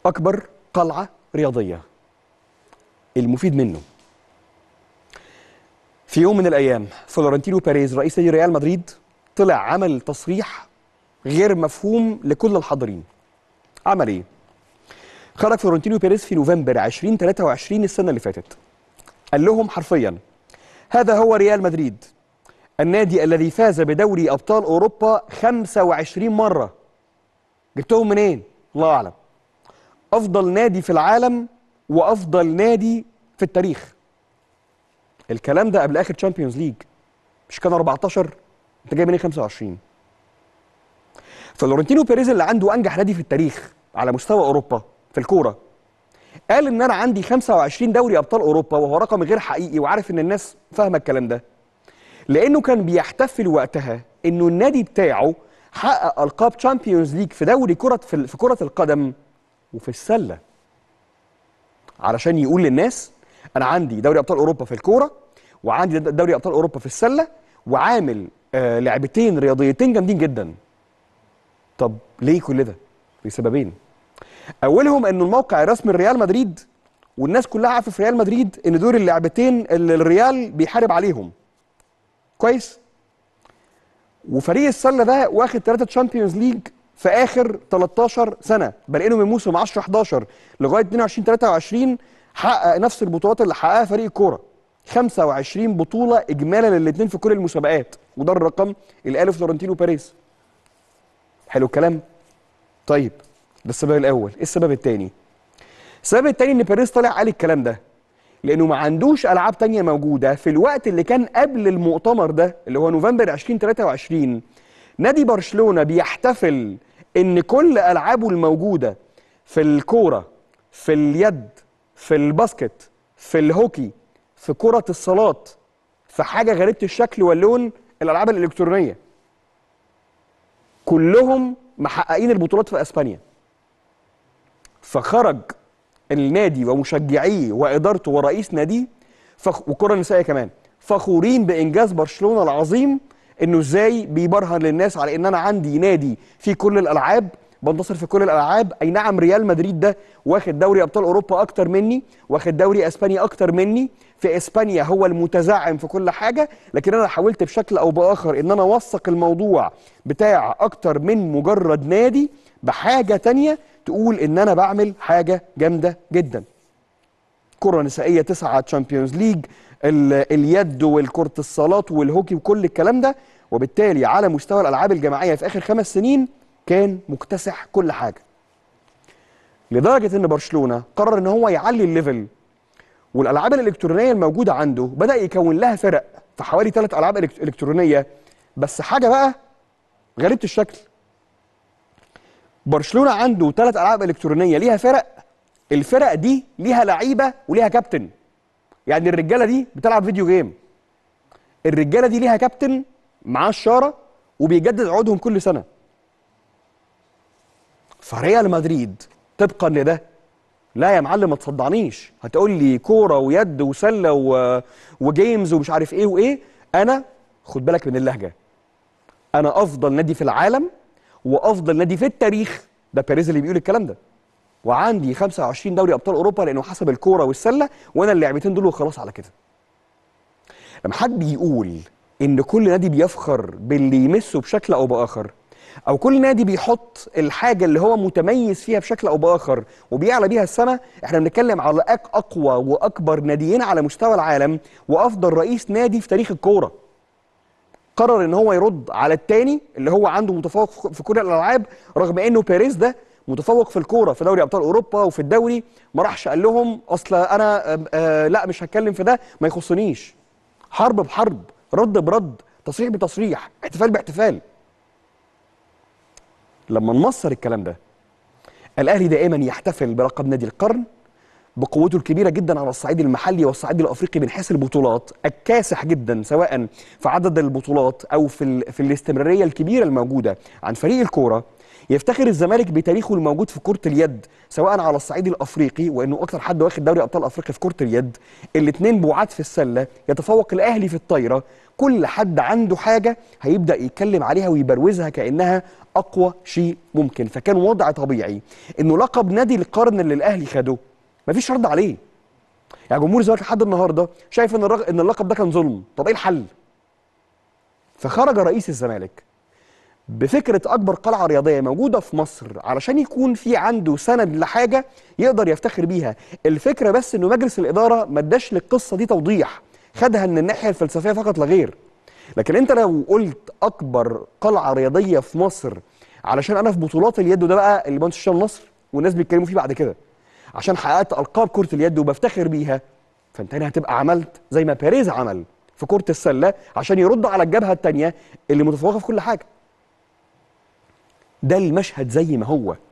اكبر قلعه رياضيه المفيد منه في يوم من الايام فلورنتينو بيريز رئيس نادي ريال مدريد طلع عمل تصريح غير مفهوم لكل الحاضرين عمل ايه خرج فلورنتينو بيريز في نوفمبر 2023 السنه اللي فاتت قال لهم حرفيا هذا هو ريال مدريد النادي الذي فاز بدوري ابطال اوروبا 25 مره جبتهم منين الله اعلم افضل نادي في العالم وافضل نادي في التاريخ الكلام ده قبل اخر تشامبيونز ليج مش كان 14 انت جاي منين 25 فلورنتينو بيريز اللي عنده انجح نادي في التاريخ على مستوى اوروبا في الكوره قال ان انا عندي 25 دوري ابطال اوروبا وهو رقم غير حقيقي وعارف ان الناس فاهمه الكلام ده لانه كان بيحتفل وقتها انه النادي بتاعه حقق القاب تشامبيونز ليج في دوري كره في في كره القدم وفي السله علشان يقول للناس انا عندي دوري ابطال اوروبا في الكوره وعندي دوري ابطال اوروبا في السله وعامل آه لعبتين رياضيتين جامدين جدا طب ليه كل ده لسببين اولهم انه الموقع الرسمي لريال مدريد والناس كلها عارفه في ريال مدريد ان دول اللعبتين اللي الريال بيحارب عليهم كويس وفريق السله ده واخد ثلاثه تشامبيونز ليج في اخر 13 سنه بلاقينه من موسم 10 11 لغايه 22 23 حقق نفس البطولات اللي حققها فريق الكوره 25 بطوله اجمالا للاثنين في كل المسابقات وده الرقم اللي قاله فلورنتينو باريس حلو الكلام طيب ده السبب الاول ايه السبب الثاني السبب الثاني ان باريس طلع قال الكلام ده لانه ما عندوش العاب تانية موجوده في الوقت اللي كان قبل المؤتمر ده اللي هو نوفمبر 2023 نادي برشلونه بيحتفل ان كل العابه الموجوده في الكوره في اليد في الباسكت في الهوكي في كره الصالات في حاجه غريبه الشكل واللون الالعاب الالكترونيه كلهم محققين البطولات في اسبانيا فخرج النادي ومشجعيه وادارته ورئيس ناديه فخ... والكره النسائيه كمان فخورين بانجاز برشلونه العظيم انه ازاي بيبرهن للناس على ان انا عندي نادي فيه كل الالعاب بنتصر في كل الالعاب اي نعم ريال مدريد ده واخد دوري ابطال اوروبا اكتر مني واخد دوري اسبانيا اكتر مني في اسبانيا هو المتزعم في كل حاجه لكن انا حاولت بشكل او باخر ان انا اوثق الموضوع بتاع اكتر من مجرد نادي بحاجه تانية تقول ان انا بعمل حاجه جامده جدا كره نسائيه تسعه تشامبيونز ليج اليد والكره الصالات والهوكي وكل الكلام ده وبالتالي على مستوى الالعاب الجماعيه في اخر خمس سنين كان مكتسح كل حاجه لدرجه ان برشلونه قرر ان هو يعلي الليفل والالعاب الالكترونيه الموجوده عنده بدا يكون لها فرق في حوالي ثلاث العاب الكترونيه بس حاجه بقى غريبه الشكل برشلونه عنده ثلاث العاب الكترونيه ليها فرق الفرق دي ليها لعيبه وليها كابتن يعني الرجاله دي بتلعب فيديو جيم الرجاله دي ليها كابتن معاه الشاره وبيجدد عقودهم كل سنه فريال مدريد طبقا لده لا يا معلم ما تصدعنيش هتقول لي كوره ويد وسله و... وجيمز ومش عارف ايه وايه انا خد بالك من اللهجه انا افضل نادي في العالم وافضل نادي في التاريخ ده بيريز اللي بيقول الكلام ده وعندي 25 دوري ابطال اوروبا لانه حسب الكوره والسله وانا اللعبتين دول وخلاص على كده لما حد بيقول ان كل نادي بيفخر باللي يمسه بشكل او باخر او كل نادي بيحط الحاجه اللي هو متميز فيها بشكل او باخر وبيعلى بيها السنه احنا بنتكلم على اقوى واكبر ناديين على مستوى العالم وافضل رئيس نادي في تاريخ الكوره قرر ان هو يرد على الثاني اللي هو عنده متفوق في كل الالعاب رغم انه بيريز ده متفوق في الكوره في دوري ابطال اوروبا وفي الدوري ما راحش قال لهم اصل انا آآ آآ لا مش هتكلم في ده ما يخصنيش حرب بحرب رد برد تصريح بتصريح احتفال باحتفال لما نمصر الكلام ده الاهلي دائما يحتفل بلقب نادي القرن بقوته الكبيره جدا على الصعيد المحلي والصعيد الافريقي من حيث البطولات الكاسح جدا سواء في عدد البطولات او في ال... في الاستمراريه الكبيره الموجوده عن فريق الكوره يفتخر الزمالك بتاريخه الموجود في كره اليد سواء على الصعيد الافريقي وانه اكثر حد واخد دوري ابطال افريقيا في كره اليد الاثنين بعاد في السله يتفوق الاهلي في الطايره كل حد عنده حاجه هيبدا يتكلم عليها ويبروزها كانها اقوى شيء ممكن فكان وضع طبيعي انه لقب نادي القرن اللي الاهلي خده مفيش رد عليه يعني جمهور الزمالك لحد النهارده شايف ان الرغ... ان اللقب ده كان ظلم طب ايه الحل فخرج رئيس الزمالك بفكره اكبر قلعه رياضيه موجوده في مصر علشان يكون في عنده سند لحاجه يقدر يفتخر بيها الفكره بس انه مجلس الاداره ما اداش للقصه دي توضيح خدها من الناحيه الفلسفيه فقط لا غير لكن انت لو قلت اكبر قلعه رياضيه في مصر علشان انا في بطولات اليد وده بقى اللي مهندس هشام نصر والناس بيتكلموا فيه بعد كده عشان حققت القاب كره اليد وبفتخر بيها فانت هنا هتبقى عملت زي ما بيريز عمل في كره السله عشان يرد على الجبهه الثانيه اللي متفوقه في كل حاجه ده المشهد زي ما هو